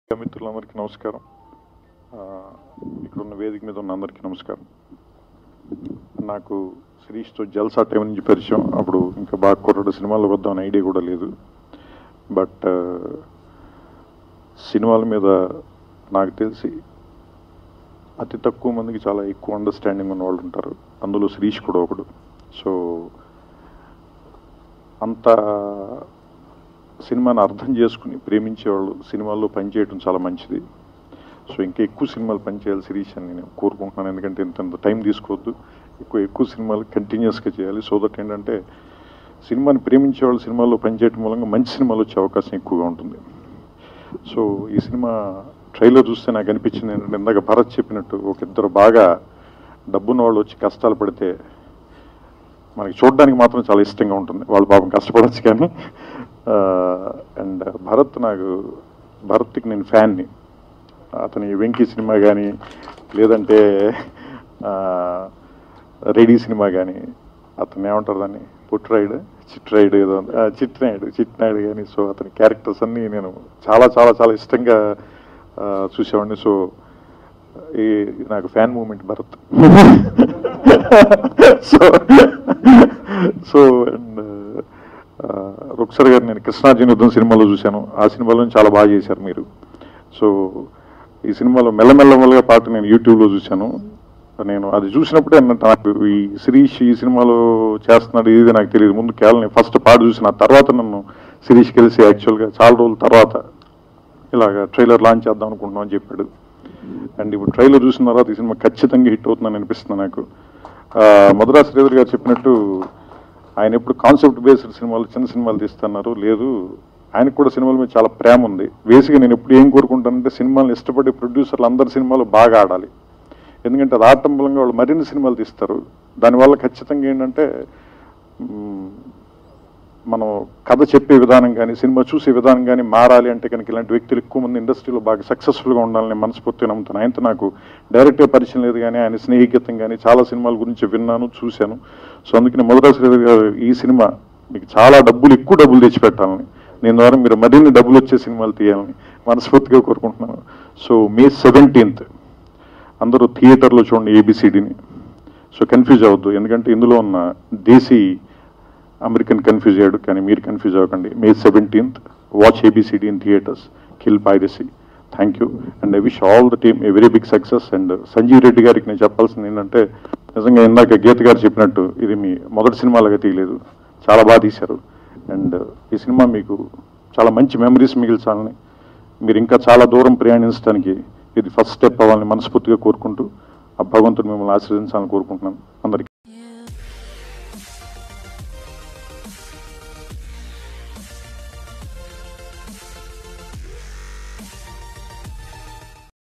మిత్రులందరికీ నమస్కారం ఆ, ఇక్కడ ఉన్న వేదిక మీద ఉన్న అందరికీ నమస్కారం నాకు శిరీష్తో జల్సా టైం నుంచి పరిచయం అప్పుడు ఇంకా బాగా కుర్రడు సినిమాలకు వద్దామని ఐడియా కూడా లేదు బట్ ఆ, సినిమాల మీద నాకు తెలిసి అతి తక్కువ మందికి చాలా ఎక్కువ అండర్స్టాండింగ్ ఉన్న వాళ్ళు ఉంటారు అందులో శిరీష్ కూడా ఒకడు సో అంత సినిమాని అర్థం చేసుకుని ప్రేమించేవాళ్ళు సినిమాల్లో పనిచేయడం చాలా మంచిది సో ఇంకా ఎక్కువ సినిమాలు పనిచేయాలి శిరీష్ అని నేను కోరుకుంటున్నాను ఎందుకంటే ఇంత ఇంత టైం తీసుకోవద్దు ఎక్కువ ఎక్కువ సినిమాలు కంటిన్యూస్గా చేయాలి సో దట్ ఏంటంటే సినిమాని ప్రేమించే వాళ్ళు సినిమాల్లో పనిచేయడం మూలంగా మంచి సినిమాలు వచ్చే అవకాశం ఎక్కువగా ఉంటుంది సో ఈ సినిమా ట్రైలర్ చూస్తే నాకు అనిపించింది ఏంటంటే ఇందాక భరత్ చెప్పినట్టు ఒక ఇద్దరు బాగా డబ్బున్న వాళ్ళు వచ్చి కష్టాలు పడితే మనకి చూడడానికి మాత్రం చాలా ఇష్టంగా ఉంటుంది వాళ్ళు పాపం కష్టపడచ్చు కానీ అండ్ భరత్ నాకు భరత్కి నేను ఫ్యాన్ని అతని వెంకీ సినిమా కానీ లేదంటే ఆ, రెడీ సినిమా కానీ అతను ఏమంటారు దాన్ని పుట్రాయిడ్ చిట్రాయిడ్ ఏదో ఉంది. ఆ, చిట్నాయుడు చిట్నాయుడు కానీ సో అతని క్యారెక్టర్స్ అన్నీ నేను చాలా చాలా చాలా ఇష్టంగా ఆ, చూసేవాడిని సో ఈ నాకు fan moment Bharath so so and Ruksar గారు నేను కృష్ణార్జున యుద్ధం సినిమాలో చూశాను ఆ సినిమాలో చాలా బాగా చేశారు మీరు సో ఈ సినిమాలో మెల్లమెల్లమెల్లగా పాట నేను యూట్యూబ్లో చూశాను నేను అది చూసినప్పుడే అన్నట్టు నాకు ఈ శిరీష్ ఈ సినిమాలో చేస్తున్నాడు ఇది నాకు తెలియదు ముందు కేవలం నేను ఫస్ట్ పాట చూసిన ఆ తర్వాత నన్ను శిరీష్ కలిసి యాక్చువల్గా చాలా రోజుల తర్వాత ఇలాగ ట్రైలర్ లాంచ్ చేద్దాం అనుకుంటున్నాం అని చెప్పాడు అండ్ ఇప్పుడు ట్రైలర్ చూసిన తర్వాత ఈ సినిమా ఖచ్చితంగా హిట్ అవుతుందని అనిపిస్తుంది నాకు ఆ, మధురా శ్రీధర్ గారు చెప్పినట్టు ఆయన ఎప్పుడు కాన్సెప్ట్ బేస్డ్ సినిమాలు చిన్న సినిమాలు తీస్తున్నారు లేదు ఆయనకు కూడా సినిమాల మీద చాలా ప్రేమ ఉంది బేసిక్గా నేను ఎప్పుడు ఏం కోరుకుంటానంటే సినిమాలను ఇష్టపడే ప్రొడ్యూసర్లు అందరి సినిమాలు బాగా ఆడాలి ఎందుకంటే అది ఆడటం మూలంగా వాళ్ళు మరిన్ని సినిమాలు తీస్తారు దానివల్ల ఖచ్చితంగా ఏంటంటే మ్, మనం కథ చెప్పే విధానం కానీ సినిమా చూసే విధానం కానీ మారాలి అంటే కనుక ఇలాంటి వ్యక్తులు ఎక్కువ మంది ఇండస్ట్రీలో బాగా సక్సెస్ఫుల్గా ఉండాలని మనస్ఫూర్తిగా నమ్ముతాను ఆయనతో నాకు డైరెక్ట్గా పరిచయం లేదు కానీ ఆయన స్నేహితం కానీ చాలా సినిమాల గురించి విన్నాను చూశాను సో అందుకని మొదట శ్రీధర్ గారు ఈ సినిమా మీకు చాలా డబ్బులు ఎక్కువ డబ్బులు తెచ్చిపెట్టాలని నేను ద్వారా మీరు మరిన్ని డబ్బులు వచ్చే సినిమాలు తీయాలని మనస్ఫూర్తిగా కోరుకుంటున్నాను సో మే సెవెంటీన్త్ అందరూ థియేటర్లో చూడండి ఏబిసిడిని సో కన్ఫ్యూజ్ అవ్వద్దు ఎందుకంటే ఇందులో ఉన్న దేశీ అమెరికన్ కన్ఫ్యూజ్ అయ్యాడు కానీ మీరు కన్ఫ్యూజ్ అవ్వకండి May seventeenth watch ABCD in theatres kill piracy thank you and I wish all the team a very big success and Sanjeev Reddy గారికి నేను చెప్పాల్సింది ఏంటంటే నిజంగా ఇందాక గీత గారు చెప్పినట్టు ఇది మీ మొదటి సినిమాలాగా తీయలేదు చాలా బాగా తీశారు అండ్ ఈ సినిమా మీకు చాలా మంచి మెమరీస్ మిగిల్చాలని మీరు ఇంకా చాలా దూరం ప్రయాణించడానికి ఇది ఫస్ట్ స్టెప్ అవ్వాలని మనస్ఫూర్తిగా కోరుకుంటూ ఆ భగవంతుడు మిమ్మల్ని ఆశీర్వదించాలని కోరుకుంటున్నాను